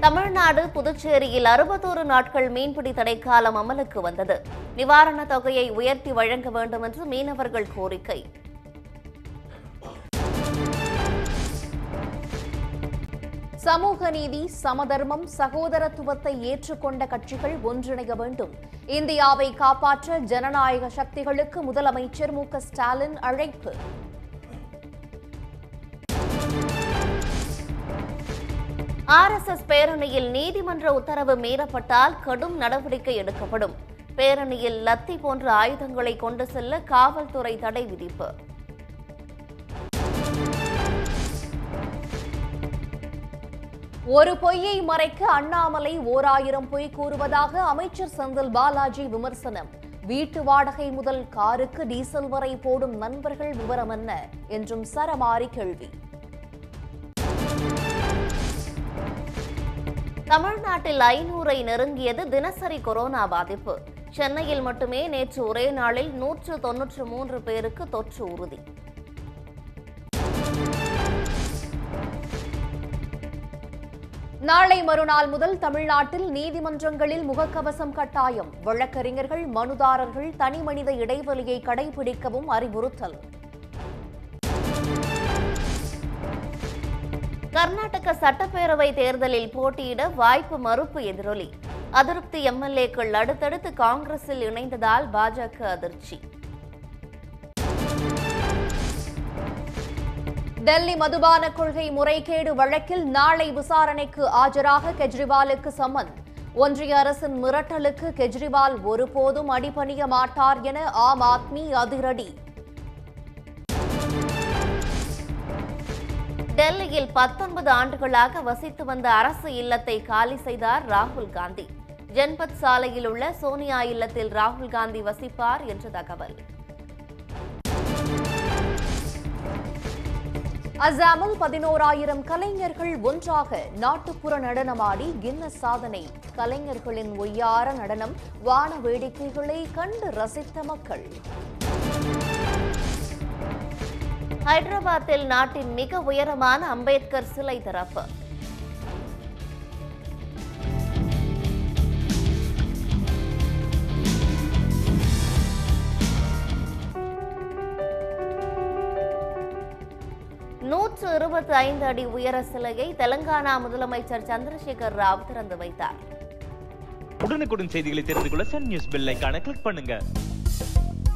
தமிழ்நாடு புதுச்சேரியில் அறுபத்தோரு நாட்கள் மீன்பிடி தடைக்காலம் அமலுக்கு வந்தது நிவாரணத் தொகையை உயர்த்தி வழங்க வேண்டும் என்று மீனவர்கள் கோரிக்கை சமூக நீதி சமதர்மம் சகோதரத்துவத்தை ஏற்றுக்கொண்ட கட்சிகள் ஒன்றிணைய வேண்டும் இந்தியாவை காப்பாற்ற ஜனநாயக சக்திகளுக்கு முதலமைச்சர் மு க ஸ்டாலின் அழைப்பு ஆர்எஸ்எஸ் பேரணியில் நீதிமன்ற உத்தரவு மீறப்பட்டால் கடும் நடவடிக்கை எடுக்கப்படும் பேரணியில் லத்தி போன்ற ஆயுதங்களை கொண்டு செல்ல காவல்துறை தடை விதிப்பு ஒரு பொய்யை மறைக்க அண்ணாமலை ஓர் ஆயிரம் பொய் கூறுவதாக அமைச்சர் செந்தில் பாலாஜி விமர்சனம் வீட்டு வாடகை முதல் காருக்கு டீசல் வரை போடும் நண்பர்கள் விவரம் என்ன என்றும் சரமாரி கேள்வி தமிழ்நாட்டில் ஐநூறை நெருங்கியது தினசரி கொரோனா பாதிப்பு சென்னையில் மட்டுமே நேற்று ஒரே நாளில் நூற்று தொன்னூற்று மூன்று பேருக்கு தொற்று உறுதி நாளை மறுநாள் முதல் தமிழ்நாட்டில் நீதிமன்றங்களில் முகக்கவசம் கட்டாயம் வழக்கறிஞர்கள் மனுதாரர்கள் தனிமனித இடைவெளியை கடைபிடிக்கவும் அறிவுறுத்தல் கர்நாடக சட்டப்பேரவை தேர்தலில் போட்டியிட வாய்ப்பு மறுப்பு எதிரொலி அதிருப்தி எம்எல்ஏக்கள் அடுத்தடுத்து காங்கிரஸில் இணைந்ததால் பாஜக அதிர்ச்சி டெல்லி மதுபான கொள்கை முறைகேடு வழக்கில் நாளை விசாரணைக்கு ஆஜராக கெஜ்ரிவாலுக்கு சம்மன் ஒன்றிய அரசின் மிரட்டலுக்கு கெஜ்ரிவால் ஒருபோதும் அடிபணிய மாட்டார் என ஆம் ஆத்மி அதிரடி டெல்லியில் பத்தொன்பது ஆண்டுகளாக வசித்து வந்த அரசு இல்லத்தை காலி செய்தார் ராகுல் காந்தி ஜன்பத் சாலையில் உள்ள சோனியா இல்லத்தில் ராகுல் காந்தி வசிப்பார் என்று தகவல் அசாமில் பதினோராயிரம் கலைஞர்கள் ஒன்றாக நாட்டுப்புற நடனமாடி கின்னஸ் சாதனை கலைஞர்களின் ஒய்யார நடனம் வான வேடிக்கைகளை கண்டு ரசித்த மக்கள் ஹைதராபாத்தில் நாட்டின் மிக உயரமான அம்பேத்கர் சிலை திறப்பு நூற்று இருபத்தி ஐந்து அடி உயர சிலையை தெலங்கானா முதலமைச்சர் சந்திரசேகர் ராவ் திறந்து வைத்தார் உடனுக்குடன் செய்திகளை தெரிந்து கொள்ள சன் நியூஸ் பெல் ஐகானை கிளிக் பண்ணுங்க